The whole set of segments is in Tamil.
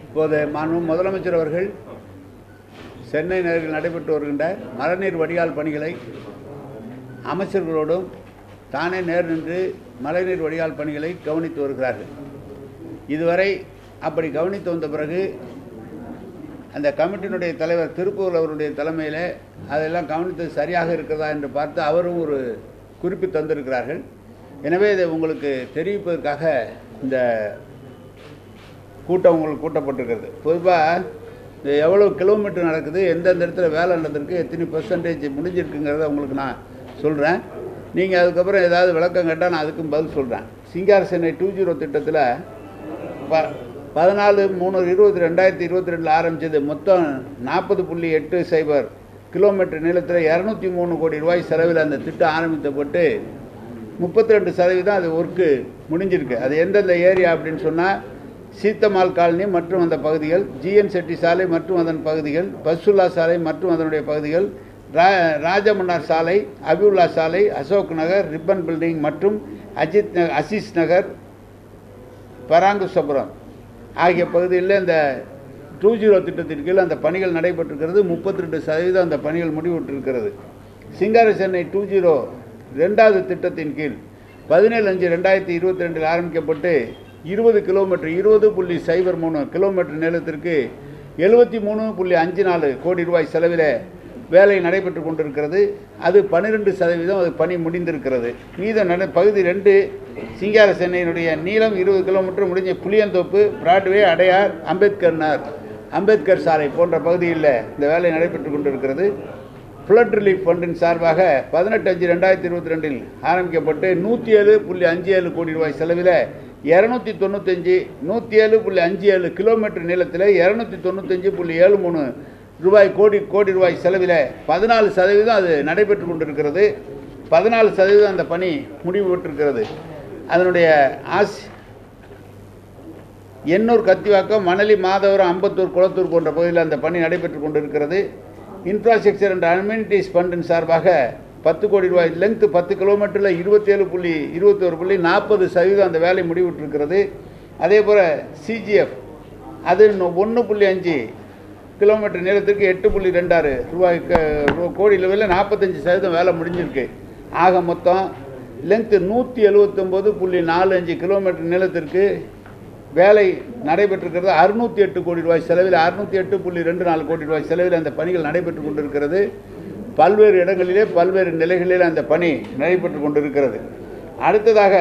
இப்போது மாண்பு முதலமைச்சர் அவர்கள் சென்னை நகரில் நடைபெற்று வருகின்ற மழைநீர் வடிகால் பணிகளை அமைச்சர்களோடும் தானே நேர் நின்று மழைநீர் வடிகால் பணிகளை கவனித்து வருகிறார்கள் இதுவரை அப்படி கவனித்து வந்த பிறகு அந்த கமிட்டியினுடைய தலைவர் திருப்பூர் அவருடைய தலைமையில் அதெல்லாம் கவனித்தது சரியாக இருக்கிறதா என்று பார்த்து அவரும் ஒரு குறிப்பு தந்திருக்கிறார்கள் எனவே இதை உங்களுக்கு தெரிவிப்பதற்காக இந்த கூட்டம் உங்களுக்கு கூட்டப்பட்டிருக்கிறது பொதுவாக இது எவ்வளோ கிலோமீட்டர் நடக்குது எந்தெந்த இடத்துல வேலை நடந்திருக்கு எத்தனை பெர்சன்டேஜ் முடிஞ்சிருக்குங்கிறத உங்களுக்கு நான் சொல்கிறேன் நீங்கள் அதுக்கப்புறம் ஏதாவது விளக்கம் கேட்டால் நான் அதுக்கும் பதில் சொல்கிறேன் சிங்கார் சென்னை டூ ஜீரோ திட்டத்தில் ப பதினாலு மூணு இருபத்தி ரெண்டாயிரத்தி இருபத்தி ரெண்டில் ஆரம்பித்தது மொத்தம் நாற்பது புள்ளி எட்டு சைபர் கிலோமீட்டர் நீளத்தில் இரநூத்தி மூணு கோடி ரூபாய் செலவில் அந்த திட்டம் ஆரம்பித்தப்பட்டு முப்பத்தி ரெண்டு சதவீதம் அது ஒர்க்கு முடிஞ்சிருக்கு அது எந்தெந்த ஏரியா அப்படின்னு சொன்னால் சீத்தமால் காலனி மற்றும் அந்த பகுதிகள் ஜிஎன் செட்டி சாலை மற்றும் அதன் பகுதிகள் பசுல்லா சாலை மற்றும் அதனுடைய பகுதிகள் ரா ராஜமன்னார் சாலை அபிவுல்லா சாலை அசோக் நகர் ரிப்பன் பில்டிங் மற்றும் அஜித் நகர் அசீஸ் நகர் பராங்குசபுரம் ஆகிய பகுதிகளில் இந்த டூ ஜீரோ திட்டத்தின் கீழ் அந்த பணிகள் நடைபெற்றிருக்கிறது முப்பத்தி ரெண்டு சதவீதம் அந்த பணிகள் முடிவுற்றிருக்கிறது சிங்கார சென்னை டூ ஜீரோ ரெண்டாவது திட்டத்தின் கீழ் பதினேழு அஞ்சு ரெண்டாயிரத்தி இருபத்தி ரெண்டில் ஆரம்பிக்கப்பட்டு இருபது கிலோமீட்டர் இருபது புள்ளி சைபர் மூணு கிலோமீட்டர் நீளத்திற்கு எழுபத்தி மூணு புள்ளி அஞ்சு நாலு கோடி ரூபாய் செலவில் வேலை நடைபெற்று கொண்டிருக்கிறது அது பன்னிரெண்டு சதவீதம் அது பணி முடிந்திருக்கிறது மீதம் நட பகுதி ரெண்டு சிங்கார சென்னையினுடைய நீளம் இருபது கிலோமீட்டர் முடிஞ்ச புளியந்தோப்பு பிராட்வே அடையார் அம்பேத்கர் நகர் அம்பேத்கர் சாலை போன்ற பகுதிகளில் இந்த வேலை நடைபெற்று கொண்டிருக்கிறது ஃப்ளட் ரிலீஃப் ஃபண்டின் சார்பாக பதினெட்டு அஞ்சு ரெண்டாயிரத்தி இருபத்தி ரெண்டில் ஆரம்பிக்கப்பட்டு நூற்றி ஏழு புள்ளி அஞ்சு ஏழு கோடி ரூபாய் செலவில் இரநூத்தி தொண்ணூத்தஞ்சு நூற்றி ஏழு புள்ளி அஞ்சு ஏழு கிலோமீட்டர் நீளத்தில் இரநூத்தி தொண்ணூத்தஞ்சு புள்ளி ஏழு மூணு ரூபாய் கோடி கோடி ரூபாய் செலவில் பதினாலு சதவீதம் அது நடைபெற்று கொண்டிருக்கிறது பதினாலு சதவீதம் அந்த பணி முடிவு பெற்றிருக்கிறது அதனுடைய ஆஸ் எண்ணூர் கத்திவாக்கம் மணலி மாதவரம் அம்பத்தூர் குளத்தூர் போன்ற பகுதியில் அந்த பணி நடைபெற்று கொண்டிருக்கிறது இன்ஃப்ராஸ்ட்ரக்சர் அண்ட் அம்யூனிட்டிஸ் ஃபண்டின் சார்பாக பத்து கோடி ரூபாய் லெங்க்த் பத்து கிலோமீட்டரில் இருபத்தேழு புள்ளி இருபத்தோரு புள்ளி நாற்பது சதவீதம் அந்த வேலை முடிவிட்டிருக்கிறது அதே போல் சிஜிஎஃப் அது ஒன்று புள்ளி அஞ்சு கிலோமீட்டர் நீளத்திற்கு எட்டு புள்ளி ரெண்டாறு ரூபாய் கோடி லெவலில் நாற்பத்தஞ்சு சதவீதம் வேலை முடிஞ்சிருக்கு ஆக மொத்தம் லெங்க்த்து நூற்றி எழுபத்தொம்போது புள்ளி நாலு அஞ்சு கிலோமீட்டர் நீளத்திற்கு வேலை நடைபெற்றிருக்கிறது அறுநூற்றி எட்டு கோடி ரூபாய் செலவில் அறுநூற்றி எட்டு புள்ளி ரெண்டு நாலு கோடி ரூபாய் செலவில் அந்த பணிகள் நடைபெற்று கொண்டிருக்கிறது பல்வேறு இடங்களிலே பல்வேறு நிலைகளில் அந்த பணி நடைபெற்று கொண்டிருக்கிறது அடுத்ததாக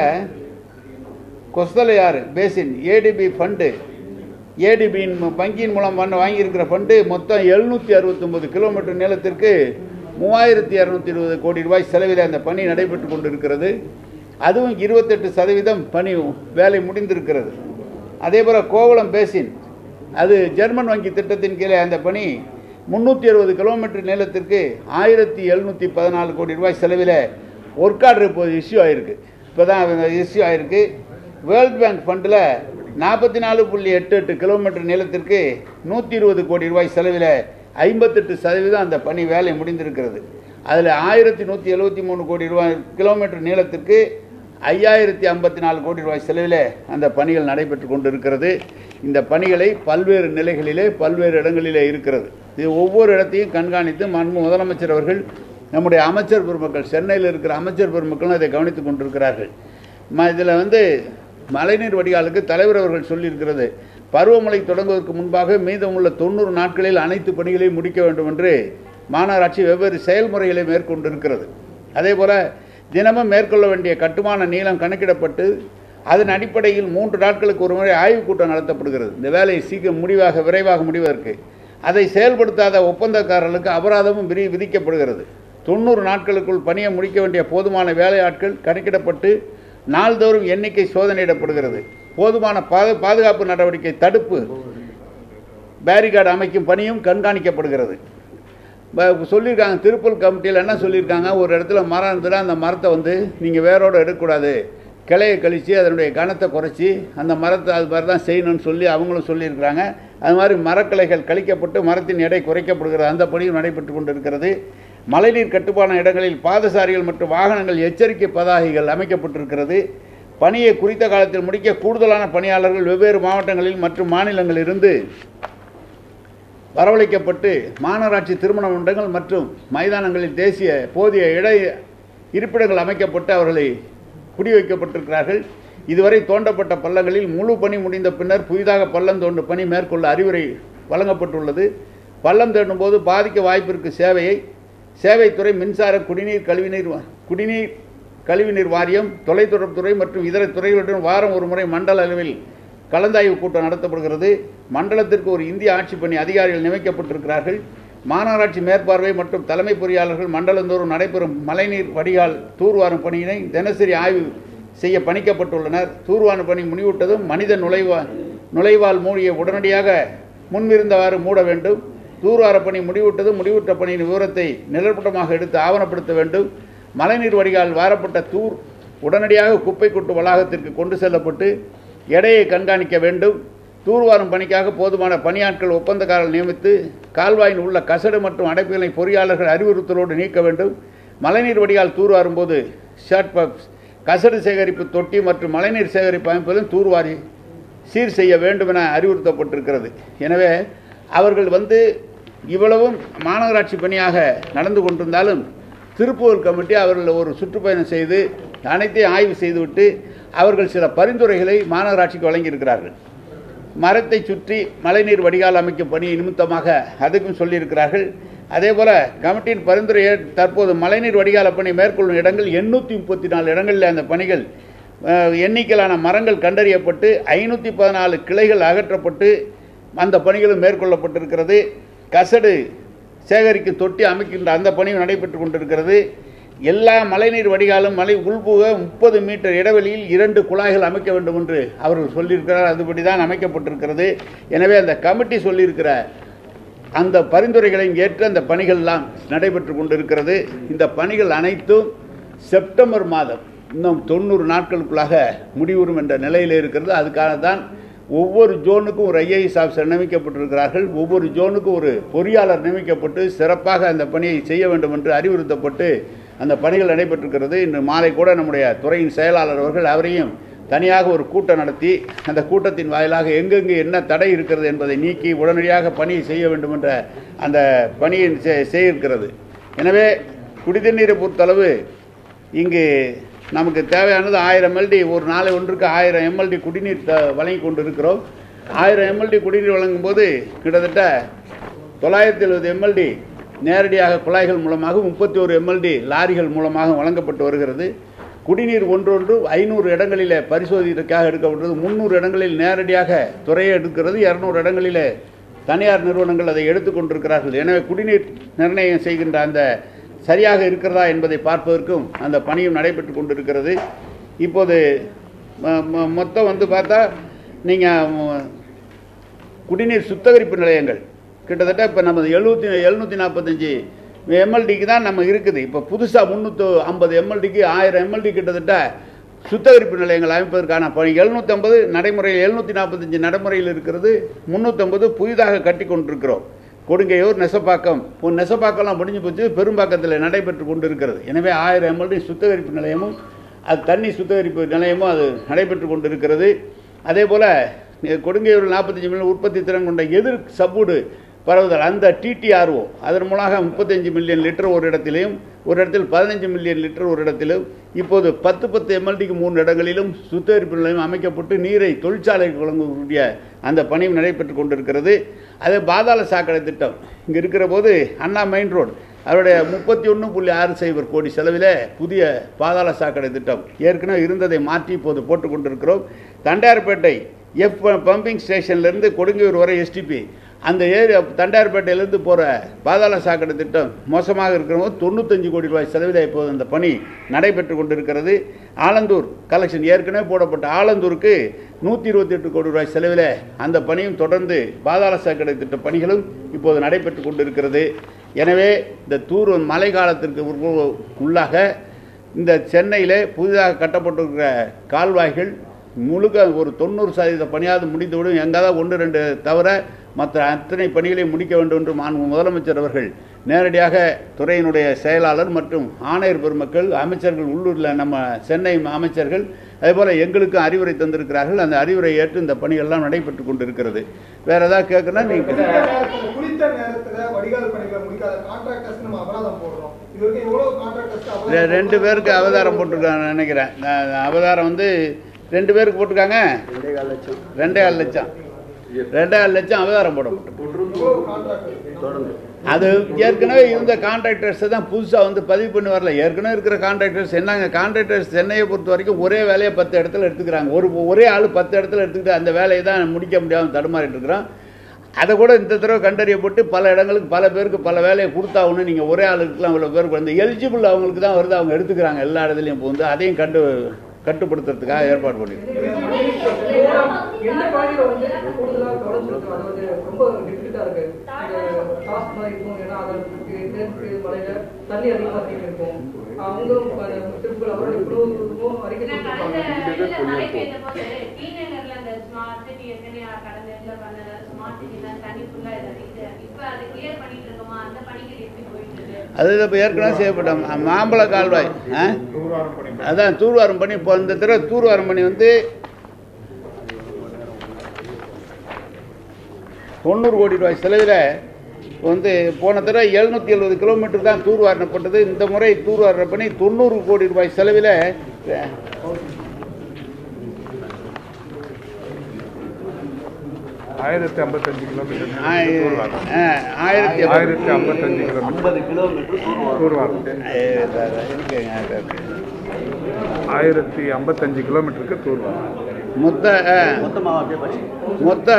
கொஸ்தலையாறு பேசின் ஏடிபி ஃபண்டு ஏடிபியின் வங்கியின் மூலம் பண்ண வாங்கியிருக்கிற ஃபண்டு மொத்தம் எழுநூற்றி அறுபத்தொம்பது கிலோமீட்டர் நீளத்திற்கு மூவாயிரத்தி இரநூத்தி இருபது கோடி ரூபாய் செலவில் அந்த பணி நடைபெற்று கொண்டிருக்கிறது அதுவும் இருபத்தெட்டு சதவீதம் பணி வேலை முடிந்திருக்கிறது அதே போல் கோவளம் பேசின் அது ஜெர்மன் வங்கி திட்டத்தின் கீழே அந்த பணி முந்நூற்றி அறுபது கிலோமீட்டர் நீளத்திற்கு ஆயிரத்தி எழுநூற்றி பதினாலு கோடி ரூபாய் செலவில் ஒர்க் ஆர்டர் இப்போது இஷ்யூ ஆகிருக்கு இப்போ தான் இஷ்யூ ஆகிருக்கு வேர்ல்ட் பேங்க் ஃபண்டில் நாற்பத்தி நாலு புள்ளி எட்டு எட்டு கிலோமீட்டர் நீளத்திற்கு நூற்றி இருபது கோடி ரூபாய் செலவில் ஐம்பத்தெட்டு சதவீதம் அந்த பணி வேலை முடிந்திருக்கிறது அதில் ஆயிரத்தி நூற்றி எழுபத்தி மூணு கோடி ரூபாய் கிலோமீட்டர் நீளத்திற்கு ஐயாயிரத்தி ஐம்பத்தி நாலு கோடி ரூபாய் செலவில் அந்த பணிகள் நடைபெற்று கொண்டிருக்கிறது இந்த பணிகளை பல்வேறு நிலைகளிலே பல்வேறு இடங்களிலே இருக்கிறது இது ஒவ்வொரு இடத்தையும் கண்காணித்து மன்மு முதலமைச்சர் அவர்கள் நம்முடைய அமைச்சர் பெருமக்கள் சென்னையில் இருக்கிற அமைச்சர் பெருமக்களும் அதை கவனித்துக் கொண்டிருக்கிறார்கள் இதில் வந்து மழைநீர் வடிகாலுக்கு தலைவர் அவர்கள் சொல்லியிருக்கிறது பருவமழை தொடங்குவதற்கு முன்பாக மீதமுள்ள தொண்ணூறு நாட்களில் அனைத்து பணிகளையும் முடிக்க வேண்டும் என்று மாநகராட்சி வெவ்வேறு செயல்முறைகளை மேற்கொண்டிருக்கிறது அதே போல் தினமும் மேற்கொள்ள வேண்டிய கட்டுமான நீளம் கணக்கிடப்பட்டு அதன் அடிப்படையில் மூன்று நாட்களுக்கு ஒரு முறை ஆய்வுக் கூட்டம் நடத்தப்படுகிறது இந்த வேலை சீக்கிரம் முடிவாக விரைவாக முடிவதற்கு அதை செயல்படுத்தாத ஒப்பந்தக்காரர்களுக்கு அபராதமும் விதி விதிக்கப்படுகிறது தொண்ணூறு நாட்களுக்குள் பணியை முடிக்க வேண்டிய போதுமான வேலையாட்கள் கணக்கிடப்பட்டு நாள்தோறும் எண்ணிக்கை சோதனையிடப்படுகிறது போதுமான பாது பாதுகாப்பு நடவடிக்கை தடுப்பு பேரிகார்டு அமைக்கும் பணியும் கண்காணிக்கப்படுகிறது சொல்லியிருக்காங்க திருப்பூர் கமிட்டியில் என்ன சொல்லியிருக்காங்க ஒரு இடத்துல மரம் இருந்ததுன்னா அந்த மரத்தை வந்து நீங்கள் வேரோடு எடுக்கக்கூடாது கிளையை கழித்து அதனுடைய கனத்தை குறைச்சி அந்த மரத்தை அது மாதிரி தான் செய்யணும்னு சொல்லி அவங்களும் சொல்லியிருக்கிறாங்க அது மாதிரி மரக்கிளைகள் கழிக்கப்பட்டு மரத்தின் எடை குறைக்கப்படுகிறது அந்த பணியும் நடைபெற்று கொண்டிருக்கிறது மழைநீர் கட்டுப்பான இடங்களில் பாதசாரிகள் மற்றும் வாகனங்கள் எச்சரிக்கை பதாகைகள் அமைக்கப்பட்டிருக்கிறது பணியை குறித்த காலத்தில் முடிக்க கூடுதலான பணியாளர்கள் வெவ்வேறு மாவட்டங்களில் மற்றும் மாநிலங்களிலிருந்து வரவழைக்கப்பட்டு மாநகராட்சி திருமண மண்டபங்கள் மற்றும் மைதானங்களில் தேசிய போதிய இட இருப்பிடங்கள் அமைக்கப்பட்டு அவர்களை குடிவைக்கப்பட்டிருக்கிறார்கள் இதுவரை தோண்டப்பட்ட பள்ளங்களில் முழு பணி முடிந்த பின்னர் புதிதாக பள்ளம் தோண்டும் பணி மேற்கொள்ள அறிவுரை வழங்கப்பட்டுள்ளது பள்ளம் தோண்டும் போது பாதிக்க வாய்ப்பிருக்கு சேவையை சேவைத்துறை மின்சார குடிநீர் கழிவுநீர் வா- குடிநீர் கழிவுநீர் வாரியம் தொலைத்தொடர்புத்துறை மற்றும் இதர துறைகளுடன் வாரம் ஒரு முறை மண்டல அளவில் கலந்தாய்வு கூட்டம் நடத்தப்படுகிறது மண்டலத்திற்கு ஒரு இந்திய ஆட்சிப் பணி அதிகாரிகள் நியமிக்கப்பட்டிருக்கிறார்கள் மாநகராட்சி மேற்பார்வை மற்றும் தலைமை பொறியாளர்கள் மண்டலந்தோறும் நடைபெறும் மழைநீர் வடிகால் தூர்வாரும் பணியினை தினசரி ஆய்வு செய்ய பணிக்கப்பட்டுள்ளனர் தூர்வாரும் பணி முடிவுட்டதும் மனித நுழைவா நுழைவால் மூடிய உடனடியாக முன்விருந்தவாறு மூட வேண்டும் தூர்வார பணி முடிவுட்டதும் முடிவுற்ற பணியின் விவரத்தை நிழற்பட்டமாக எடுத்து ஆவணப்படுத்த வேண்டும் மழைநீர் வடிகால் வாரப்பட்ட தூர் உடனடியாக குப்பை கொட்டு வளாகத்திற்கு கொண்டு செல்லப்பட்டு எடையை கண்காணிக்க வேண்டும் தூர்வாரும் பணிக்காக போதுமான பணியாட்கள் ஒப்பந்தக்காரர்கள் நியமித்து கால்வாயின் உள்ள கசடு மற்றும் அடைப்புகளை பொறியாளர்கள் அறிவுறுத்தலோடு நீக்க வேண்டும் மழைநீர் வடிகால் தூர்வாரும் போது ஷார்ட் பப்ஸ் கசடு சேகரிப்பு தொட்டி மற்றும் மழைநீர் சேகரிப்பு அமைப்புகளும் தூர்வாரி சீர் செய்ய வேண்டும் என அறிவுறுத்தப்பட்டிருக்கிறது எனவே அவர்கள் வந்து இவ்வளவும் மாநகராட்சி பணியாக நடந்து கொண்டிருந்தாலும் திருப்பூர் கமிட்டி அவர்கள் ஒரு சுற்றுப்பயணம் செய்து அனைத்தையும் ஆய்வு செய்துவிட்டு அவர்கள் சில பரிந்துரைகளை மாநகராட்சிக்கு வழங்கியிருக்கிறார்கள் மரத்தை சுற்றி மழைநீர் வடிகால் அமைக்கும் பணி நிமித்தமாக அதுக்கும் சொல்லியிருக்கிறார்கள் அதே போல கமிட்டியின் பரிந்துரையை தற்போது மழைநீர் வடிகால பணி மேற்கொள்ளும் இடங்கள் எண்ணூற்றி முப்பத்தி நாலு இடங்களில் அந்த பணிகள் அஹ், எண்ணிக்கையிலான மரங்கள் கண்டறியப்பட்டு ஐநூற்றி பதினாலு கிளைகள் அகற்றப்பட்டு அந்த பணிகளும் மேற்கொள்ளப்பட்டிருக்கிறது கசடு சேகரிக்கும் தொட்டி அமைக்கின்ற அந்த பணியும் நடைபெற்று கொண்டிருக்கிறது எல்லா மழைநீர் வடிகாலும் மழை உள்புக முப்பது மீட்டர் இடைவெளியில் இரண்டு குழாய்கள் அமைக்க வேண்டும் என்று அவர்கள் சொல்லியிருக்கிறார் அதுபடி தான் அமைக்கப்பட்டிருக்கிறது எனவே அந்த கமிட்டி சொல்லியிருக்கிற அந்த பரிந்துரைகளையும் ஏற்று அந்த பணிகள் எல்லாம் நடைபெற்று கொண்டிருக்கிறது இந்த பணிகள் அனைத்தும் செப்டம்பர் மாதம் இன்னும் தொண்ணூறு நாட்களுக்குள்ளாக முடிவுறும் என்ற நிலையில் இருக்கிறது அதுக்காக தான் ஒவ்வொரு ஜோனுக்கும் ஒரு ஐஏஎஸ் ஆஃபீஸர் நியமிக்கப்பட்டிருக்கிறார்கள் ஒவ்வொரு ஜோனுக்கும் ஒரு பொறியாளர் நியமிக்கப்பட்டு சிறப்பாக அந்த பணியை செய்ய வேண்டும் என்று அறிவுறுத்தப்பட்டு அந்த பணிகள் நடைபெற்றிருக்கிறது இன்று மாலை கூட நம்முடைய துறையின் செயலாளர் அவர்கள் அவரையும் தனியாக ஒரு கூட்டம் நடத்தி அந்த கூட்டத்தின் வாயிலாக எங்கெங்கு என்ன தடை இருக்கிறது என்பதை நீக்கி உடனடியாக பணியை செய்ய வேண்டும் என்ற அந்த பணியை செ- செய்திருக்கிறது எனவே குடிதண்ணீரை பொறுத்தளவு இங்கு நமக்கு தேவையானது ஆயிரம் எம்எல்டி ஒரு நாளை ஒன்றுக்கு ஆயிரம் எம்எல்டி குடிநீர் த- வழங்கி கொண்டிருக்கிறோம் ஆயிரம் எம்எல்டி குடிநீர் வழங்கும் போது கிட்டத்தட்ட தொள்ளாயிரத்தி எழுபது எம்எல்டி நேரடியாக குழாய்கள் மூலமாக முப்பத்தி ஒரு எம்எல்டி லாரிகள் மூலமாக வழங்கப்பட்டு வருகிறது குடிநீர் ஒன்றொன்று ஐநூறு இடங்களில் பரிசோதனைக்காக எடுக்கப்பட்டது முந்நூறு இடங்களில் நேரடியாக துறையை எடுக்கிறது இரநூறு இடங்களில் தனியார் நிறுவனங்கள் அதை எடுத்துக்கொண்டிருக்கிறார்கள் எனவே குடிநீர் நிர்ணயம் செய்கின்ற அந்த சரியாக இருக்கிறதா என்பதை பார்ப்பதற்கும் அந்த பணியும் நடைபெற்று கொண்டிருக்கிறது இப்போது ம- ம- மொத்தம் வந்து பார்த்தா நீங்கள் குடிநீர் சுத்திகரிப்பு நிலையங்கள் கிட்டத்தட்ட இப்போ நம்ம எழுநூற்றி எழுநூற்றி நாற்பத்தஞ்சு எம்எல்டிக்கு தான் நம்ம இருக்குது இப்போ புதுசாக முந்நூற்று ஐம்பது எம்எல்டிக்கு ஆயிரம் எம்எல்டி கிட்டத்தட்ட சுத்திகரிப்பு நிலையங்கள் அமைப்பதற்கான பணி எழுநூற்றம்பது நடைமுறையில் எழுநூற்றி நாற்பத்தஞ்சு நடைமுறையில் இருக்கிறது முந்நூற்றம்பது புதிதாக கட்டி கொண்டிருக்கிறோம் கொடுங்கையூர் நெசப்பாக்கம் இப்போ நெசப்பாக்கம்லாம் முடிஞ்சு போச்சு பெரும்பாக்கத்தில் நடைபெற்று கொண்டு இருக்கிறது எனவே ஆயிரம் எம்எல்டி சுத்திகரிப்பு நிலையமும் அது தண்ணி சுத்திகரிப்பு நிலையமும் அது நடைபெற்று கொண்டு இருக்கிறது அதே போல் கொடுங்கையூர் நாற்பத்தஞ்சு மில்லியன் உற்பத்தி திறன் கொண்ட எதிர் சப்பூடு பரவுதல் அந்த டிடிஆர்ஓ அதன் மூலமாக முப்பத்தஞ்சு மில்லியன் லிட்டர் ஒரு இடத்திலும் ஒரு இடத்தில் பதினஞ்சு மில்லியன் லிட்டர் ஒரு இடத்திலும் இப்போது பத்து பத்து எம்எல்டிக்கு மூன்று இடங்களிலும் சுத்திகரிப்பு நிலையம் அமைக்கப்பட்டு நீரை தொழிற்சாலைக்கு வழங்கக்கூடிய அந்த பணியும் நடைபெற்று கொண்டிருக்கிறது அதே பாதாள சாக்கடை திட்டம் இங்கே இருக்கிற போது அண்ணா மெயின் ரோடு அவருடைய முப்பத்தி ஒன்று புள்ளி ஆறு சைபர் கோடி செலவில் புதிய பாதாள சாக்கடை திட்டம் ஏற்கனவே இருந்ததை மாற்றி இப்போது போட்டுக் கொண்டிருக்கிறோம் தண்டையார்பேட்டை எஃப் பம்பிங் ஸ்டேஷன்லேருந்து கொடுங்கையூர் வரை எஸ்டிபி அந்த ஏரியா தண்டையார்பேட்டையிலேருந்து போகிற பாதாள சாக்கடை திட்டம் மோசமாக இருக்கிறவங்க தொண்ணூத்தஞ்சு கோடி ரூபாய் செலவில் இப்போது அந்த பணி நடைபெற்று கொண்டிருக்கிறது ஆலந்தூர் கலெக்ஷன் ஏற்கனவே போடப்பட்ட ஆலந்தூருக்கு நூற்றி இருபத்தி எட்டு கோடி ரூபாய் செலவில் அந்த பணியும் தொடர்ந்து பாதாள சாக்கடை திட்ட பணிகளும் இப்போது நடைபெற்று கொண்டிருக்கிறது எனவே இந்த தூர் மழை காலத்திற்கு உரு- உள்ளாக இந்த சென்னையில் புதிதாக கட்டப்பட்டிருக்கிற கால்வாய்கள் முழுக்க ஒரு தொண்ணூறு சதவீத பணியாவது முடிந்துவிடும் எங்காவது ஒன்று ரெண்டு தவிர மற்ற அத்தனை பணிகளையும் முடிக்க வேண்டும் என்று மாண்பு முதலமைச்சர் அவர்கள் நேரடியாக துறையினுடைய செயலாளர் மற்றும் ஆணையர் பெருமக்கள் அமைச்சர்கள் உள்ளூரில் நம்ம சென்னை அமைச்சர்கள் அதேபோல் எங்களுக்கும் அறிவுரை தந்திருக்கிறார்கள் அந்த அறிவுரை ஏற்று இந்த பணிகள்லாம் நடைபெற்று கொண்டிருக்கிறது வேற ஏதாவது கேட்கணும்னா நீங்கள் குறித்த நேரத்துல- குறித்த நேரத்துல வடிகால் பணிகளை முடிக்காத கான்ட்ராக்டர்ஸ் நம்ம அபராதம் போடுறோம் இது வரைக்கும் எவ்வளவு கான்ட்ராக்டர்ஸ் ரெ- ரெண்டு பேருக்கு அவதாரம் போட்டிருக்காங்க நினைக்கிறேன் நான் அவதாரம் வந்து ரெண்டு பேருக்கு போட்டிருக்காங்க ரெண்டே கால் லட்சம் ரெண்டே கால் லட்சம் ரெண்டே கால் லட்சம் அவதாரம் போடப்பட்டிருக்கு எவ்வளவு கான்ட்ராக்டர் தொடர்ந்து அது ஏற்கனவே இருந்த கான்ட்ராக்டர்ஸை தான் புதுசாக வந்து பதிவு பண்ணி வரல ஏற்கனவே இருக்கிற கான்ட்ராக்டர்ஸ் என்னங்க கான்ட்ராக்டர்ஸ் சென்னையை பொறுத்த வரைக்கும் ஒரே வேலையை பத்து இடத்துல எடுத்துக்கிறாங்க ஒரு ஒரே ஆள் பத்து இடத்துல எடுத்துக்கிட்டு அந்த வேலையை தான் முடிக்க முடியாமல் தடுமாறிட்டு இருக்கிறோம் அதை கூட இந்த தடவை கண்டறியப்பட்டு பல இடங்களுக்கு பல பேருக்கு பல வேலையை கொடுத்தாகணும் நீங்கள் ஒரே ஆளுக்குலாம் இவ்வளோ பேருக்கு வந்து எலிஜிபிள் அவங்களுக்கு தான் வருது அவங்க எடுத்துக்கிறாங்க எல்லா இடத்துலையும் இப்போ வந்து அதையும் கண்டு கட்டுப்படுத்துறதுக்காக ஏற்பாடு பண்ணியிருக்கோம் எந்த பகுதியில வந்து கூடுதலா தொலைச்சிருக்கு அது வந்து ரொம்ப டிஃபிகல்ட்டா இருக்கு இந்த டாஸ்க் மாதிரி இருக்கும் ஏன்னா அதற்கு தெற்கு மலையில தண்ணி அதிகமா தேங்கி இருக்கும் அவங்களும் திருப்பூர் அவருடைய குழுவும் அறிக்கை நான் கொடுத்திருப்பாங்க. கடந்த இதுல மழை பெய்த போது டி நகர்ல அந்த ஸ்மார்ட் சிட்டி ஏற்கனவே கடந்த இதுல பண்ண ஸ்மார்ட் சிட்டி தான் தண்ணி ஃபுல்லா இருக்கு இப்ப அதை கிளியர் பண்ணிட்டு இருக்கோமா அந்த பணிகள் எப்படி போயிட்டு இருக்கு அது இப்போ ஏற்கனவே செய்யப்பட்ட மா- மாம்பழ கால்வாய் ஆ அதான் தூர்வாரம் பண்ணி இப்போ இந்த தடவை தூர்வாரம் பண்ணி வந்து தொண்ணூறு கோடி ரூபாய் செலவில் வந்து போன தடவை எழுநூற்றி எழுபது கிலோமீட்டர் தான் தூர்வாரணப்பட்டது இந்த முறை தூர்வாரண பண்ணி தொண்ணூறு கோடி ரூபாய் செலவில் ஆயிரத்தி ஐம்பத்தஞ்சு கிலோமீட்டர் ஆயிரத்தி ஆயிரத்தி ஐம்பத்தி ஐம்பத்தஞ்சு கிலோமீட்டர் ஐம்பது கிலோமீட்டர் தூர்வாரம் தூர்வாரம் இருக்குங்க இருக்கு. ஆயிரத்தி ஐம்பத்தஞ்சு கிலோமீட்டருக்கு தூர்வாரம் மொத்த ஆ, மொத்தமாக அப்படியே பட்சி மொத்த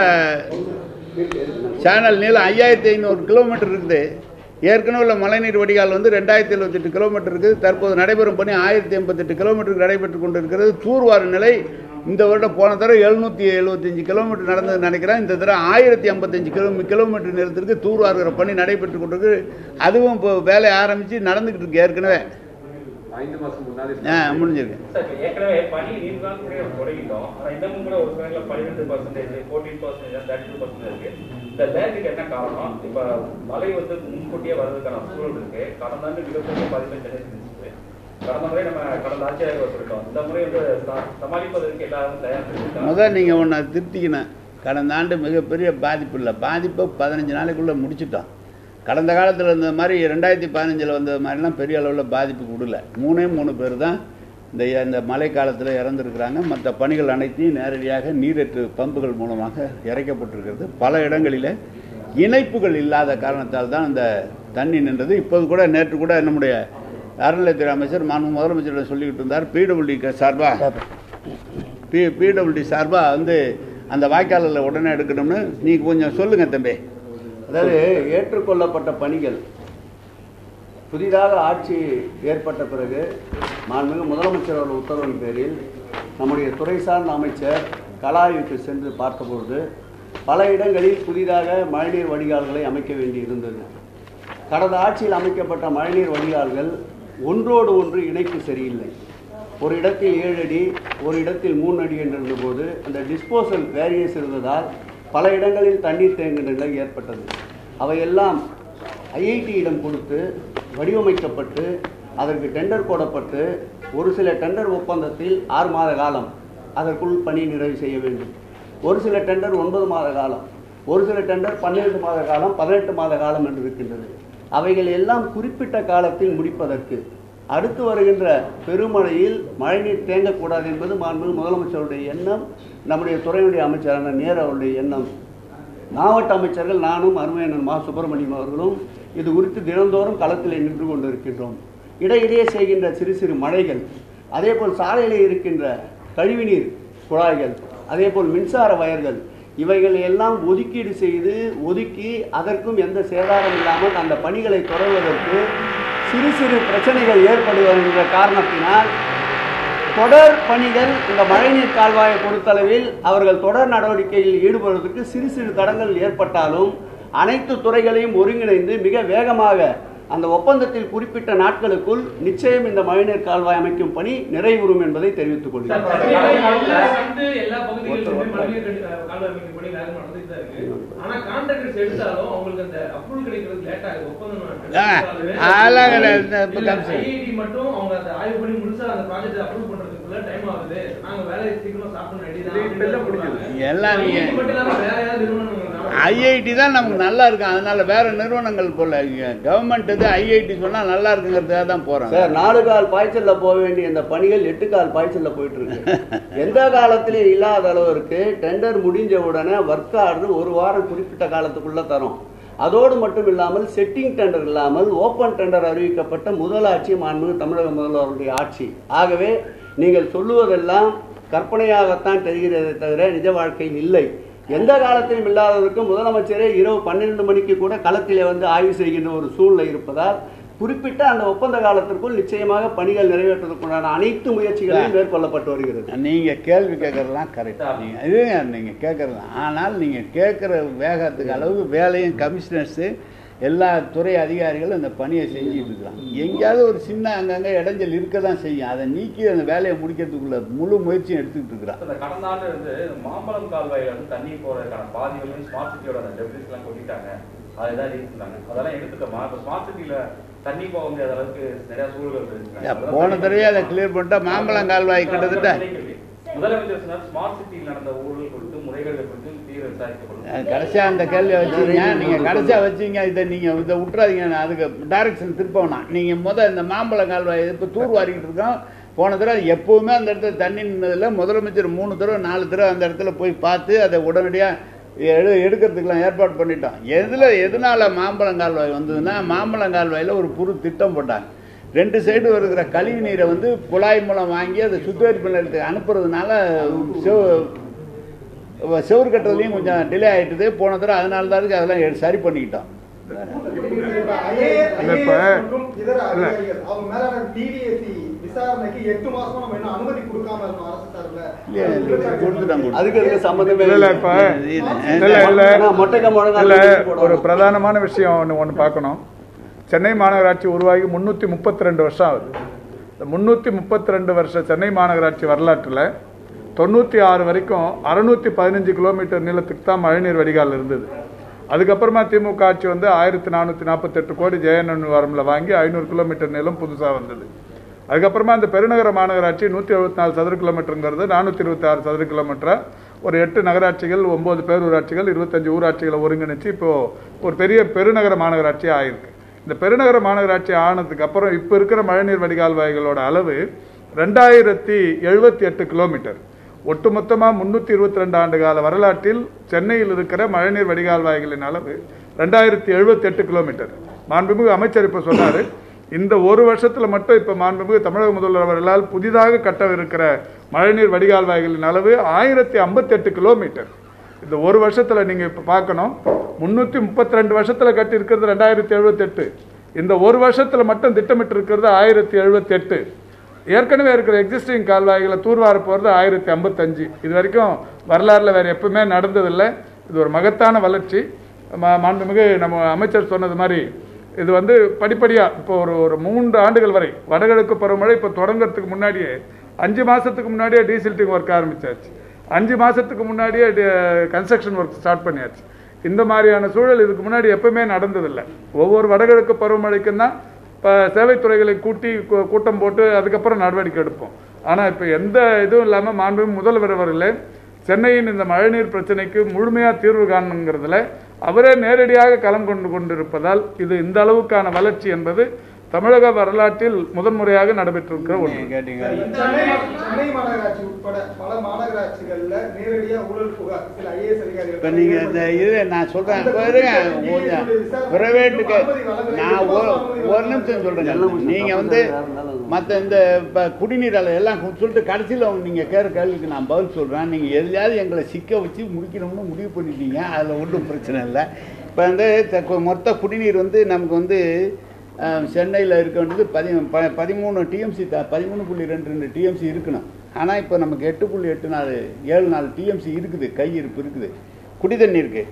சேனல் நீளம் ஐயாயிரத்தி ஐநூறு கிலோமீட்டர் இருக்குது ஏற்கனவே உள்ள மழைநீர் வடிகால் வந்து ரெண்டாயிரத்தி எழுபத்தெட்டு கிலோமீட்டர் இருக்குது தற்போது நடைபெறும் பணி ஆயிரத்தி எண்பத்தெட்டு கிலோமீட்டருக்கு நடைபெற்று கொண்டிருக்கிறது தூர்வார நிலை இந்த வருடம் போன தடவை எழுநூற்றி எழுபத்தஞ்சு கிலோமீட்டர் நடந்தது நினைக்கிறேன் இந்த தடவை ஆயிரத்தி ஐம்பத்தஞ்சு கிலோ கிலோமீட்டர் நிலத்திற்கு தூர்வாருகிற பணி நடைபெற்று கொண்டிருக்கு அதுவும் இப்போ வேலை ஆரம்பித்து நடந்துக்கிட்டு இருக்கு ஏற்கனவே ஆ முடிஞ்சிருக்கு சார், இப்ப ஏற்கனவே பணி நீங்க தான் கூட தொடங்கிட்டோம் ஆனா இன்னமும் கூட ஒரு சில பன்னிரெண்டு percentage fourteen percentage thirty two percent இருக்கு இந்த லேண்டுக்கு என்ன காரணம் இப்ப மழை வந்து முன்கூட்டியே வர்றதுக்கான சூழல் இருக்கு கடந்த ஆண்டு மிகப்பெரிய பாதிப்பை சென்னை செஞ்சுச்சு கடந்த முறை நம்ம கடந்த ஆட்சியாக சொல்லிட்டோம் இந்த முறை வந்து ச- சமாளிப்பதற்கு எல்லாரும் தயார் செஞ்சுட்டாங்க முதல் நீங்கள் ஒன்று திருத்திக்கணும் கடந்த ஆண்டு மிகப்பெரிய பாதிப்பு இல்லை பாதிப்பை பதினஞ்சு நாளைக்குள்ளே முடிச்சிட்டோம் கடந்த காலத்தில் இருந்த மாதிரி ரெண்டாயிரத்தி பதினஞ்சில் வந்த மாதிரிலாம் பெரிய அளவில் பாதிப்பு கொடுல மூணே மூணு பேர் தான் இந்த இந்த மழை காலத்தில் இறந்துருக்கிறாங்க மற்ற பணிகள் அனைத்தையும் நேரடியாக நீரேற்று பம்புகள் மூலமாக இறைக்கப்பட்டிருக்கிறது பல இடங்களில் இணைப்புகள் இல்லாத காரணத்தால் தான் அந்த தண்ணி நின்றது இப்போது கூட நேற்று கூட நம்முடைய அறநிலையத்துறை அமைச்சர் மாண்பு முதலமைச்சரிடம் சொல்லிக்கிட்டு இருந்தார் பிடபிள்யூடி சார்பாக பி பிடபிள்யூடி சார்பாக வந்து அந்த வாய்க்காலில் உடனே எடுக்கணும்னு நீ கொஞ்சம் சொல்லுங்க தம்பி அதாவது ஏற்றுக்கொள்ளப்பட்ட பணிகள் புதிதாக ஆட்சி ஏற்பட்ட பிறகு மாண்புமிகு முதலமைச்சர் அவர்கள் உத்தரவின் பேரில் நம்முடைய துறை சார்ந்த அமைச்சர் கலாய்வுக்கு சென்று பார்த்தபொழுது பல இடங்களில் புதிதாக மழைநீர் வடிகால்களை அமைக்க வேண்டியிருந்தது கடந்த ஆட்சியில் அமைக்கப்பட்ட மழைநீர் வடிகால்கள் ஒன்றோடு ஒன்று இணைப்பு சரியில்லை ஒரு இடத்தில் ஏழு அடி ஒரு இடத்தில் மூணு அடி என்று போது அந்த டிஸ்போசல் வேரியஸ் இருந்ததால் பல இடங்களில் தண்ணீர் தேங்குகின்ற நிலை ஏற்பட்டது அவையெல்லாம் ஐஐடியிடம் கொடுத்து வடிவமைக்கப்பட்டு அதற்கு டெண்டர் போடப்பட்டு ஒரு சில டெண்டர் ஒப்பந்தத்தில் ஆறு மாத காலம் அதற்குள் பணி நிறைவு செய்ய வேண்டும் ஒரு சில டெண்டர் ஒன்பது மாத காலம் ஒரு சில டெண்டர் பன்னிரண்டு மாத காலம் பதினெட்டு மாத காலம் என்று இருக்கின்றது அவைகள் எல்லாம் குறிப்பிட்ட காலத்தில் முடிப்பதற்கு அடுத்து வருகின்ற பெருமழையில் மழைநீர் தேங்கக்கூடாது என்பது மாண்பு முதலமைச்சருடைய எண்ணம் நம்முடைய துறையுடைய அமைச்சரான நேரு அவருடைய எண்ணம் மாவட்ட அமைச்சர்கள் நானும் அருமையண்ணன் மா சுப்பிரமணியம் அவர்களும் இது குறித்து தினந்தோறும் களத்தில் நின்று கொண்டிருக்கின்றோம் இடையிடையே செய்கின்ற சிறு சிறு மழைகள் அதேபோல் சாலையில் இருக்கின்ற கழிவுநீர் குழாய்கள் அதேபோல் மின்சார வயர்கள் இவைகள் எல்லாம் ஒதுக்கீடு செய்து ஒதுக்கி அதற்கும் எந்த சேதாரம் இல்லாமல் அந்த பணிகளை தொடர்வதற்கு சிறு சிறு பிரச்சனைகள் ஏற்படுகின்ற காரணத்தினால் தொடர் பணிகள் இந்த மழைநீர் கால்வாயை பொறுத்தளவில் அவர்கள் தொடர் நடவடிக்கையில் ஈடுபடுவதற்கு சிறு சிறு தடங்கள் ஏற்பட்டாலும் அனைத்து துறைகளையும் ஒருங்கிணைந்து மிக வேகமாக அந்த ஒப்பந்தத்தில் குறிப்பிட்ட நாட்களுக்குள் நிச்சயம் இந்த மழைநீர் கால்வாய் அமைக்கும் பணி நிறைவுறும் என்பதை தெரிவித்துக் சார், கொள்கிறேன் சென்னையில வந்து எல்லா பகுதிகளிலுமே மழைநீர் கண்டி- அஹ் கால்வாய் அமைக்கும் பணி வேலை நடந்துட்டு தான் இருக்கு. ஆனா கான்ட்ராக்டர்ஸ் எடுத்தாலும் அவங்களுக்கு அந்த approval கிடைக்கிறது late ஆகுது. ஒப்பந்தம் ஆ, எடுத்தாலுமே அதெல்லாம் கிடையாது. இந்த இப்ப இல்ல, காமிச்சு. IIT மட்டும் அவங்க அந்த ஆய்வு பண்ணி முடிச்சா அந்த project approve பண்றதுக்குள்ள time ஆகுது. நாங்க வேலையை சீக்கிரமா start பண்ண ready தான் அப்படின்னு சொல்றாங்க. எல்லாம் நீங்க IIT மட்டும் இல்லாம வேற ஏதாவது நிறுவனங்கள் ஐஐடி தான் நமக்கு நல்லா இருக்கும் அதனால வேற நிறுவனங்கள் போல கவர்மெண்ட் இது ஐஐடி சொன்னா நல்லா இருக்குங்கிறதுக்காக தான் போறாங்க சார் நாலு கால் பாய்ச்சல்ல போக வேண்டிய இந்த பணிகள் எட்டு கால் பாய்ச்சல்ல போயிட்டு இருக்கு எந்த காலத்திலும் இல்லாத அளவிற்கு டெண்டர் முடிஞ்ச உடனே ஒர்க் ஆர்டர் ஒரு வாரம் குறிப்பிட்ட காலத்துக்குள்ள தரும் அதோடு மட்டும் இல்லாமல் செட்டிங் டெண்டர் இல்லாமல் ஓப்பன் டெண்டர் அறிவிக்கப்பட்ட முதல் ஆட்சி மாண்புமிகு தமிழக முதல்வருடைய ஆட்சி ஆகவே நீங்கள் சொல்லுவதெல்லாம் கற்பனையாகத்தான் தெரிகிறதே தவிர நிஜ வாழ்க்கையில் இல்லை எந்த காலத்திலும் இல்லாததற்கு முதலமைச்சரே இரவு பன்னிரண்டு மணிக்கு கூட களத்திலே வந்து ஆய்வு செய்கின்ற ஒரு சூழ்நிலை இருப்பதால் குறிப்பிட்ட அந்த ஒப்பந்த காலத்திற்குள் நிச்சயமாக பணிகள் நிறைவேற்றுவதற்குண்டான அனைத்து முயற்சிகளையும் மேற்கொள்ளப்பட்டு வருகிறது நீங்க கேள்வி கேட்கறதெல்லாம் கரெக்ட் நீங்க இது நீங்க கேட்கறது ஆனால் நீங்க கேட்குற வேகத்துக்கு அளவு வேலையும் கமிஷனர்ஸு எல்லா துறை அதிகாரிகளும் இந்த பணியை செஞ்சுட்டு இருக்கிறாங்க எங்கேயாவது ஒரு சின்ன அங்கங்கே இடைஞ்சல் இருக்க தான் செய்யும் அதை நீக்கி அந்த வேலையை முடிக்கிறதுக்குள்ள முழு முயற்சியும் எடுத்துக்கிட்டு இருக்கிறான் இந்த கடந்த ஆண்டு வந்து மாம்பழம் கால்வாயில வந்து தண்ணி போறதுக்கான பாதி வந்து ஸ்மார்ட் சிட்டியோட அந்த டெபிலிஸ் எல்லாம் கொட்டிட்டாங்க அதுதான் இருந்தாங்க அதெல்லாம் எடுத்துட்டோமா இப்போ ஸ்மார்ட் சிட்டில தண்ணி போக முடியாத அளவுக்கு நிறைய சூழல்கள் இருக்கு போன தடவை அதை கிளியர் பண்ணிட்டா மாம்பழம் கால்வாய் கிட்டத்தட்ட முதலமைச்சர் சொன்னார் ஸ்மார்ட் சிட்டியில் நடந்த ஊழல் குறித்து முறைகள் குறித்து தீவிர விசாரிக்கப்படும் அஹ் கடைசியா அந்த கேள்வியை வச்சீங்க நீங்க கடைசியா வச்சீங்க இதை நீங்க இதை விட்டுறாதீங்க நான் அதுக்கு டைரக்ஷன் திருப்பவனா நீங்க முத இந்த மாம்பழம் கால்வாய் இப்போ தூர் வாரிக்கிட்டு இருக்கோம் போன தடவை எப்பவுமே அந்த இடத்துல தண்ணி நின்னதில் முதலமைச்சர் மூணு தடவை நாலு தடவை அந்த இடத்துல போய் பார்த்து அதை உடனடியாக எடு எடுக்கிறதுக்கெல்லாம் ஏற்பாடு பண்ணிட்டோம் எதில் எதனால மாம்பழம் கால்வாய் வந்ததுன்னா மாம்பழம் கால்வாயில் ஒரு புது திட்டம் போட்டாங்க ரெண்டு சைடு வருகிற கழிவு நீரை வந்து குழாய் மூலம் வாங்கி அதை சுத்திகரிப்பு நிலையத்துக்கு அனுப்புறதுனால செவ- செவுரு கட்டுறதுலையும் கொஞ்சம் டிலே ஆயிட்டுது போன தடவை அதனால தான் இருக்கு அதெல்லாம் எடு- சரி பண்ணிக்கிட்டோம் இப்ப IAS இல்ல, இப்ப- மற்றும் இதர இல்ல. அதிகாரிகள் அவங்க மேலான டிவிஎஸ்சி விசாரணைக்கு எட்டு மாசமா நம்ம இன்னும் அனுமதி கொடுக்காம இருக்கோம் அரசு சார்பில் இல்லையா, இல்ல, கொடுத்துட்டாங்க அதுக்கு அதுக்கு சம்பந்தமே இல்ல, இல்ல, இல்லை. இப்ப இது- இல்ல, இல்ல. ஆனா மொட்டைக்க முழங்கால் இல்ல தூக்கி போடணும். ஒரு பிரதானமான விஷயம் ஒன்று ஒன்று பார்க்கணும் சென்னை மாநகராட்சி உருவாகி முந்நூற்றி முப்பத்தி ரெண்டு வருஷம் ஆகுது இந்த முந்நூற்றி முப்பத்தி ரெண்டு வருஷ சென்னை மாநகராட்சி வரலாற்றில் தொண்ணூற்றி ஆறு வரைக்கும் அறுநூற்றி பதினஞ்சு கிலோமீட்டர் நீளத்துக்கு தான் மழைநீர் வடிகால் இருந்தது அதுக்கப்புறமா திமுக ஆட்சி வந்து ஆயிரத்தி நானூற்றி நாற்பத்தெட்டு கோடி ஜெயநன் வரமில் வாங்கி ஐநூறு கிலோமீட்டர் நீளம் புதுசாக வந்தது அதுக்கப்புறமா இந்த பெருநகர மாநகராட்சி நூற்றி எழுபத்தி நாலு சதுர கிலோமீட்டருங்கிறது நானூற்றி இருபத்தி ஆறு சதுர கிலோமீட்டரா ஒரு எட்டு நகராட்சிகள் ஒம்பது பேரூராட்சிகள் இருபத்தஞ்சு ஊராட்சிகளை ஒருங்கிணைச்சு இப்போ ஒரு பெரிய பெருநகர மாநகராட்சி ஆயிருக்கு இந்த பெருநகர மாநகராட்சி ஆனதுக்கு அப்புறம் இப்போ இருக்கிற மழைநீர் வடிகால் வாய்களோட அளவு ரெண்டாயிரத்தி எழுபத்தி எட்டு கிலோமீட்டர் ஒட்டுமொத்தமாக முந்நூற்றி இருபத்தி ரெண்டு ஆண்டு கால வரலாற்றில் சென்னையில் இருக்கிற மழைநீர் வடிகால் வாய்களின் அளவு ரெண்டாயிரத்தி எழுபத்தி எட்டு கிலோமீட்டர் மாண்புமிகு அமைச்சர் இப்போ சொன்னார் இந்த ஒரு வருஷத்துல மட்டும் இப்ப மாண்புமிகு தமிழக முதல்வர் அவர்களால் புதிதாக கட்டவிருக்கிற மழைநீர் வடிகால் வாய்களின் அளவு ஆயிரத்தி ஐம்பத்தெட்டு கிலோமீட்டர் இந்த ஒரு வருஷத்துல நீங்க இப்ப பார்க்கணும் முன்னூத்தி முப்பத்தி ரெண்டு வருஷத்துல கட்டி இருக்கிறது ரெண்டாயிரத்தி எழுபத்தெட்டு இந்த ஒரு வருஷத்துல மட்டும் திட்டமிட்டு இருக்கிறது ஆயிரத்தி எழுபத்தெட்டு ஏற்கனவே இருக்கிற எக்ஸிஸ்டிங் கால்வாய்களை தூர்வார போகிறது ஆயிரத்தி ஐம்பத்தஞ்சு இது வரைக்கும் வரலாறுல வேற எப்பவுமே நடந்ததில்லை இது ஒரு மகத்தான வளர்ச்சி மா- மாண்புமிகு நம்ம அமைச்சர் சொன்னது மாதிரி இது வந்து படிப்படியாக இப்போ ஒரு ஒரு மூன்று ஆண்டுகள் வரை வடகிழக்கு பருவமழை இப்போ தொடங்குறதுக்கு முன்னாடியே அஞ்சு மாதத்துக்கு முன்னாடியே டீசில்ட்டிங் ஒர்க் ஆரம்பிச்சாச்சு அஞ்சு மாதத்துக்கு முன்னாடியே கன்ஸ்ட்ரக்ஷன் ஒர்க் ஸ்டார்ட் பண்ணியாச்சு இந்த மாதிரியான சூழல் இதுக்கு முன்னாடி எப்பவுமே நடந்ததில்லை ஒவ்வொரு வடகிழக்கு பருவமழைக்கும் தான் இப்போ சேவைத்துறைகளை கூட்டி கூ- கூட்டம் போட்டு அதுக்கப்புறம் நடவடிக்கை எடுப்போம் ஆனால் இப்போ எந்த இதுவும் இல்லாமல் மாண்பு முதல்வர் அவர்களே சென்னையின் இந்த மழைநீர் பிரச்சனைக்கு முழுமையாக தீர்வு காணணுங்கிறதுல அவரே நேரடியாக களம் கொண்டு கொண்டிருப்பதால் இது இந்த அளவுக்கான வளர்ச்சி என்பது தமிழக வரலாற்றில் முதன்முறையாக நடைபெற்றிருக்கிற ஒன்று கேட்டீங்க சென்னை சென்னை மாநகராட்சி உட்பட பல மாநகராட்சிகள்ல நேரடியா ஊழல் புகார் சில ஐஏஎஸ் அதிகாரிகள் இப்போ நீங்கள் இந்த இது நான் சொல்கிறேன் பாருங்க கொஞ்சம் ப்ரைவேட்டுக்கு நான் ஒரு ஒரு நிமிஷம் சொல்கிறேங்க நீங்கள் வந்து மற்ற இந்த இப்போ குடிநீர் அளவு எல்லாம் சொல்லிட்டு கடைசியில் நீங்கள் கேட்குற கேள்விக்கு நான் பதில் சொல்கிறேன் நீங்கள் எதுலையாவது எங்களை சிக்க வச்சு முடிக்கணும்னு முடிவு பண்ணிட்டீங்க அதில் ஒன்றும் பிரச்சனை இல்லை இப்போ வந்து த- மொத்த குடிநீர் வந்து நமக்கு வந்து சென்னையில் இருக்க வேண்டியது பதி ப பதிமூணு டிஎம்சி த பதிமூணு புள்ளி ரெண்டு ரெண்டு டிஎம்சி இருக்கணும் ஆனால் இப்போ நமக்கு எட்டு புள்ளி எட்டு நாலு ஏழு நாலு டிஎம்சி இருக்குது கையிருப்பு இருக்குது குடி தண்ணி இருக்குது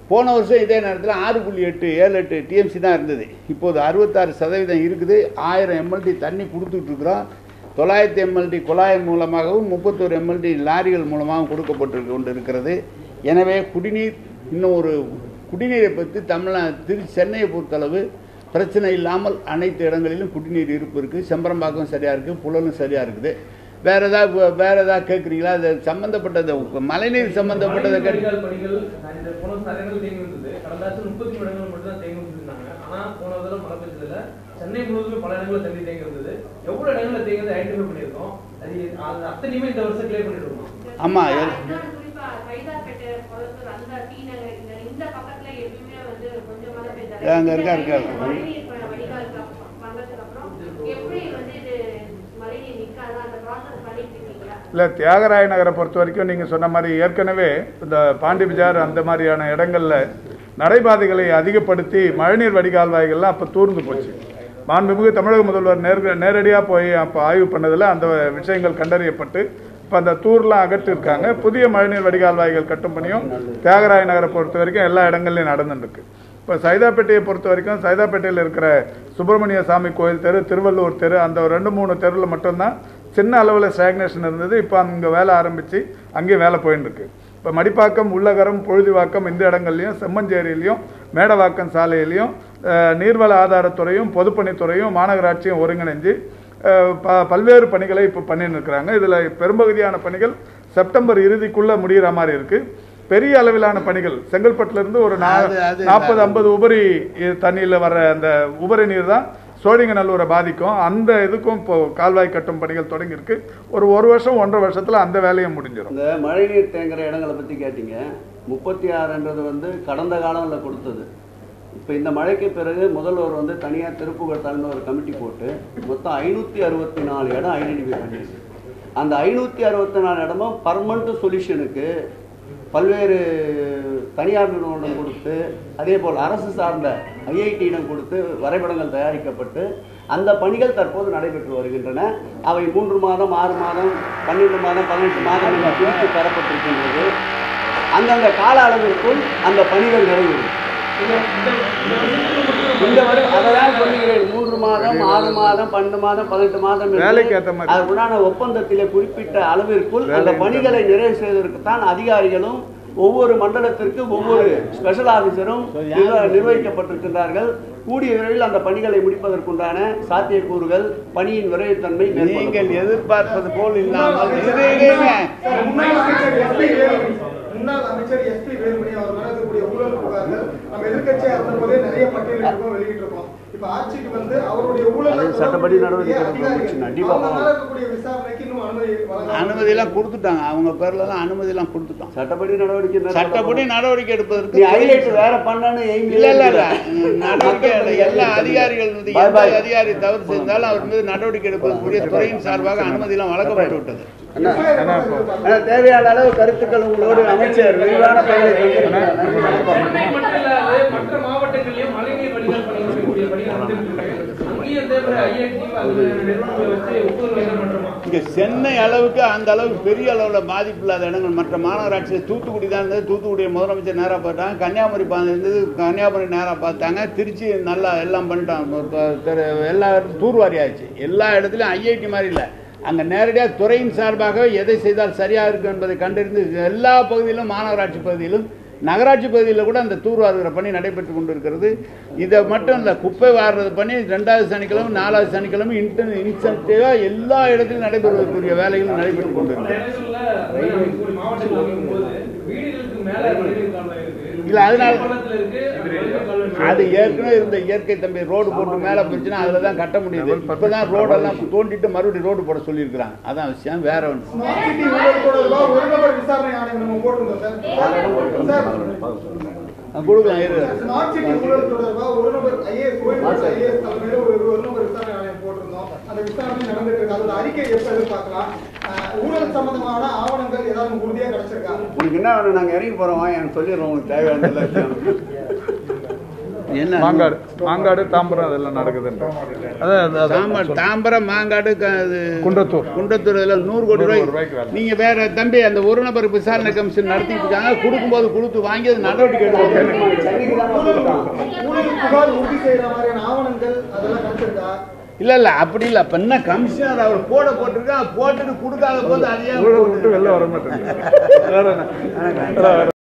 போன வருஷம் இதே நேரத்தில் ஆறு புள்ளி எட்டு ஏழு எட்டு டிஎம்சி தான் இருந்தது இப்போது அறுபத்தாறு சதவீதம் இருக்குது ஆயிரம் எம்எல்டி தண்ணி கொடுத்துட்டு இருக்கிறோம் தொள்ளாயிரத்தி எம்எல்டி குழாய் மூலமாகவும் முப்பத்தோரு எம்எல்டி லாரிகள் மூலமாகவும் கொடுக்கப்பட்டு கொண்டு இருக்கிறது எனவே குடிநீர் இன்னும் ஒரு குடிநீரை பற்றி தமிழ்நா திரு சென்னையை பொறுத்தளவு பிரச்சனை இல்லாமல் அனைத்து இடங்களிலும் குடிநீர் இருப்பு இருக்குது செம்பரம்பாக்கம் சரியாக இருக்குது புழலும் சரியாக இருக்குது வேற ஏதாவது வேற ஏதாவது கேட்குறீங்களா அது சம்மந்தப்பட்டது மழைநீர் சம்மந்தப்பட்டதை கேட்டு வடிகால் பணிகள் இந்த போன வருஷம் நிறைய இடங்கள் தேங்கி இருந்தது கடந்த வருஷம் முப்பத்தி மூணு இடங்கள் மட்டும் தான் தேங்கி இருந்திருந்தாங்க ஆனா போன தடவை மழை பெஞ்சதுல சென்னை முழுவதுமே பல இடங்களில் தண்ணி தேங்கி இருந்தது எவ்வளவு இடங்கள்ல தேங்கி ஐடென்டிஃபை பண்ணியிருக்கோம் அது அது அத்தனையுமே இந்த வருஷம் கிளியர் பண்ணிட்டு இருக்கோம் ஆமா, இப்ப எல்- இன்னொரு குறிப்பா சைதாப்பேட்டை, கொளத்தூர், அந்த டி நகர், இந்த- இந்த பக்கத்துல எப்பயுமே வந்து கொஞ்சம் மழை பெய்தாலே அங்க இருக்கா, இருக்கா. இந்த மழைநீர் இப்ப வடிகாலுக்கு அப்புறம் வந்ததுக்கு அப்புறம் எப்படி வந்து இது மழைநீர் நிக்காதா அந்த ப்ராசஸ் பண்ணிட்டு இருக்கீங்களா இல்லை தியாகராய நகரை பொறுத்த வரைக்கும் நீங்கள் சொன்ன மாதிரி ஏற்கனவே இந்த பாண்டி பஜார் அந்த மாதிரியான இடங்களில் நடைபாதைகளை அதிகப்படுத்தி மழைநீர் வடிகால்வாய்கள்லாம் அப்போ தூர்ந்து போச்சு மாண்புமிகு தமிழக முதல்வர் நேர் நேரடியாக போய் அப்போ ஆய்வு பண்ணதில் அந்த விஷயங்கள் கண்டறியப்பட்டு இப்போ அந்த தூர்லாம் அகற்றிருக்காங்க புதிய மழைநீர் வடிகால்வாய்கள் கட்டும் பணியும் தியாகராய நகரை பொறுத்த வரைக்கும் எல்லா இடங்கள்லையும் நடந்துருக்கு இப்போ சைதாப்பேட்டையை பொறுத்த வரைக்கும் சைதாப்பேட்டையில் இருக்கிற சுப்பிரமணிய சாமி கோயில் தெரு திருவள்ளூர் தெரு அந்த ஒரு ரெண்டு மூணு தெருவில் மட்டும்தான் சின்ன அளவில் ஸ்டாக்னேஷன் இருந்தது இப்போ அங்கே வேலை ஆரம்பித்து அங்கேயும் வேலை போயின்னு இருக்கு இப்போ மடிப்பாக்கம் உள்ளகரம் பொழுதுவாக்கம் இந்த இடங்கள்லையும் செம்மஞ்சேரியிலையும் மேடவாக்கம் சாலையிலையும் அஹ், நீர்வள ஆதாரத்துறையும் பொதுப்பணித்துறையும் மாநகராட்சியும் ஒருங்கிணைஞ்சு அஹ், ப பல்வேறு பணிகளை இப்போ பண்ணின்னு இருக்கிறாங்க இதில் பெரும்பகுதியான பணிகள் செப்டம்பர் இறுதிக்குள்ளே முடிகிற மாதிரி இருக்குது பெரிய அளவிலான பணிகள் செங்கல்பட்டுலேருந்து ஒரு அது- அது- நாற்பது ஐம்பது உபரி தண்ணியில் வர அந்த உபரி நீர் தான் சோழிங்கநல்லூரை பாதிக்கும் அந்த இதுக்கும் இப்போ கால்வாய் கட்டும் பணிகள் தொடங்கியிருக்கு ஒரு ஒரு வருஷம் ஒன்றரை வருஷத்தில் அந்த வேலையும் முடிஞ்சிடும் இந்த மழைநீர் தேங்குற இடங்களை பற்றி கேட்டீங்க முப்பத்தி ஆறுன்றது வந்து கடந்த காலங்களில் கொடுத்தது இப்போ இந்த மழைக்கு பிறகு முதல்வர் வந்து தனியாக திருப்புகட்டால்னு ஒரு கமிட்டி போட்டு மொத்தம் ஐநூற்றி அறுபத்தி நாலு இடம் ஐடென்டிஃபை பண்ணியிருக்கு அந்த ஐநூற்றி அறுபத்தி நாலு இடமும் பர்மனண்ட் சொல்யூஷனுக்கு பல்வேறு தனியார் நிறுவனம் கொடுத்து அதே போல் அரசு சார்ந்த ஐஐடியிடம் கொடுத்து வரைபடங்கள் தயாரிக்கப்பட்டு அந்த பணிகள் தற்போது நடைபெற்று வருகின்றன அவை மூன்று மாதம் ஆறு மாதம் பன்னிரெண்டு மாதம் பதினெட்டு மாதம் என பிரித்து தரப்பட்டிருக்கின்றது அந்தந்த கால அளவிற்குள் அந்த பணிகள் நிறைவேறும் இந்த வரை அதான் சொல்லுகிறேன் மூன்று மாதம் ஆறு மாதம் பன்னெண்டு மாதம் பதினெட்டு மாதம் என்று வேலைக்கு ஏத்த மாதிரி. அதற்குண்டான ஒப்பந்தத்திலே குறிப்பிட்ட அளவிற்குள் அந்த வேலை பணிகளை நிறைவு செய்வதற்கு தான் அதிகாரிகளும் ஒவ்வொரு மண்டலத்திற்கு ஒவ்வொரு ஸ்பெஷல் ஆபீசரும் நிர்வ- நிர்வகிக்கப்பட்டிருக்கின்றார்கள் கூடிய விரைவில் அந்த பணிகளை முடிப்பதற்குண்டான சாத்தியக்கூறுகள் பணியின் விரைவுத்தன்மை நீங்கள் மேற்கொள்ளப்படும். எதிர்பார்ப்பது போல் முன்னாள் இல்லாமல் அமைச்சர் இருங்க. சார், முன்னாள் அமைச்சர் எஸ்பி வேலுமணி முன்னாள் அமைச்சர் எஸ்பி வேலுமணி அவர் மேல இருக்கக்கூடிய ஊழல் புகார்கள் நம்ம எதிர்க்கட்சியா இருந்தபோதே நிறைய பட்டியலிட்டிருக்கோம் வெளியிட்டிருக்கோம் இப்ப ஆட்சிக்கு வந்து அவருடைய ஊழல் அது சட்டப்படி நடவடிக்கை எடுக்கணும். கண்டிப்பா அவங்க மேல பண்ணணும். இருக்கக்கூடிய விசாரணைக்கு இன்னும் அனுமதி வழங்காம அனுமதியெல்லாம் கொடுத்துட்டாங்க அவங்க பேர்லலாம் அனுமதியெல்லாம் கொடுத்துட்டோம் சட்டப்படி நடவடிக்கை மேற்கொள்ளப்படும். சட்டப்படி நடவடிக்கை நீ எடுப்பதற்கு ஹைலைட் வேற பண்ணனு எய்ம் இல்ல இல்ல இல்ல நடவடிக்கை இல்லை. எல்லா அதிகாரிகள் மீது Bye, எந்த bye. அதிகாரி தவறு செய்தாலும் அவர் மீது நடவடிக்கை எடுப்பதற்குரிய துறையின் சார்பாக அனுமதியெல்லாம் வழங்கப்பட்டு விட்டது அண்ணா, அண்ணா, இப்போ- அண்ணா, தேவையான அளவு கருத்துக்கள் உங்களோடு அமைச்சர் விரிவான பணிகளை சென்னை மட்டும் இல்லாது மற்ற மாவட்டங்களிலும் மழைநீர் வடிகால் பணிகள் செய்யக்கூடிய பணிகள் நடந்துட்டு இருக்கு அங்கேயும் இதே போல ஐஐடி அது நிறுவனங்களை வச்சு ஒப்புதல் வாங்கல் பண்றோமா இங்க சென்னை அளவுக்கு அந்த அளவுக்கு பெரிய அளவில் பாதிப்பு இல்லாத இடங்கள் மற்ற மாநகராட்சியில் தூத்துக்குடி தான் இருந்தது தூத்துக்குடியை முதலமைச்சர் நேராக பார்த்தாங்க கன்னியாகுமரி பா- இருந்தது கன்னியாகுமரி நேராக பார்த்தாங்க திருச்சி நல்லா எல்லாம் பண்ணிட்டாங்க இப்ப தெரு- எல்லா இடத்துலையும் தூர்வாரி ஆச்சு எல்லா இடத்துலையும் ஐஐடி மாதிரி இல்லை அங்கே நேரடியாக துறையின் சார்பாக எதை செய்தால் சரியாக இருக்கும் என்பதை கண்டறிந்து எல்லா பகுதியிலும் மாநகராட்சி பகுதியிலும் நகராட்சி பகுதியில் கூட அந்த தூர்வாருகிற பணி நடைபெற்று கொண்டிருக்கிறது இதை மட்டும் இல்லை குப்பை வாடுறது பணி ரெண்டாவது சனிக்கிழமை நாலாவது சனிக்கிழமை இன்டர் இன்சென்டிவாக எல்லா இடத்திலும் நடைபெறுவதற்குரிய வேலைகளும் நடைபெற்று பல கொண்டிருக்கிறது இடங்கள்ல அமைக்கக்கூடிய மாவட்டங்கள் அமைக்கும்போது வீடுகளுக்கு மேல மழைநீர் கால்வாய் இருக்கு இல்ல, அதனால- பள்ளத்துல இருக்கு மழைநீர் கால்வாய் மேல அது இருக்கு. ஏற்கனவே இருந்த இயற்கை தம்பி ரோடு போட்டு மேலே போச்சுன்னா அதில் தான் கட்ட முடியுது இப்போ தான் ரோடெல்லாம் தோண்டிட்டு மறுபடியும் ரோடு போட சொல்லியிருக்கிறாங்க அதான் விஷயம் வேற ஒன்று ஸ்மார்ட் சிட்டி ஊழல் தொடர்பா ஒரு நபர் விசாரணை ஆணையம் நம்ம போட்டிருந்தோம் சார் சார் கொடுக்கலாம் இரு ஸ்மார்ட் சிட்டி ஊழல் தொடர்பா ஒரு நபர் ஐஏஎஸ் ஓய்வு ஐஏஎஸ் தலைமையில ஒரு ஒரு நபர் விசாரணை ஆணையம் போட்டிருந்தோம் அந்த விசாரணை நடந்துட்டு இருக்கு அதோட அறிக்கை எப்ப எதிர்பார்க்கலாம் அஹ், ஊழல் சம்பந்தமான ஆவணங்கள் ஏதாவது உறுதியா கிடைச்சிருக்கா உனக்கு என்ன வேணும் நாங்கள் இறங்கி போகிறோம் எனக்கு சொல்லிடுறோம் உங்களுக்கு தேவையான எல்லா விஷயம் என்ன? மாங்காடு மாங்காடு தாம்பரம் அதெல்லாம் நடக்குதுன்ற அதான் அதான், அதான் தாம்பரம் தாம்பரம் மாங்காடு க- இது குன்றத்தூர் குன்றத்தூர் இதெல்லாம் நூறு கோடி நூறு ரூபாய் ரூபாய்க்கு வேலை. நீங்க வேற தம்பி அந்த ஒரு நபர் விசாரணை கமிஷன் நடத்திட்டு இருக்காங்க கொடுக்கும்போது கொடுத்து வாங்கி அது நடவடிக்கை எடுக்கணும் ஊழல் புகார் உறுதி செய்யற மாதிரியான ஆவணங்கள் அதெல்லாம் கிடைச்சிருக்கா இல்ல இல்ல அப்படி இல்ல அப்ப என்ன கமிஷனர் அவர் போட போட்டிருக்கா போட்டுட்டு கொடுக்காத போது அதையே ஊழல் விட்டு வெளில வர மாட்டேங்குது வேற என்ன? வேற-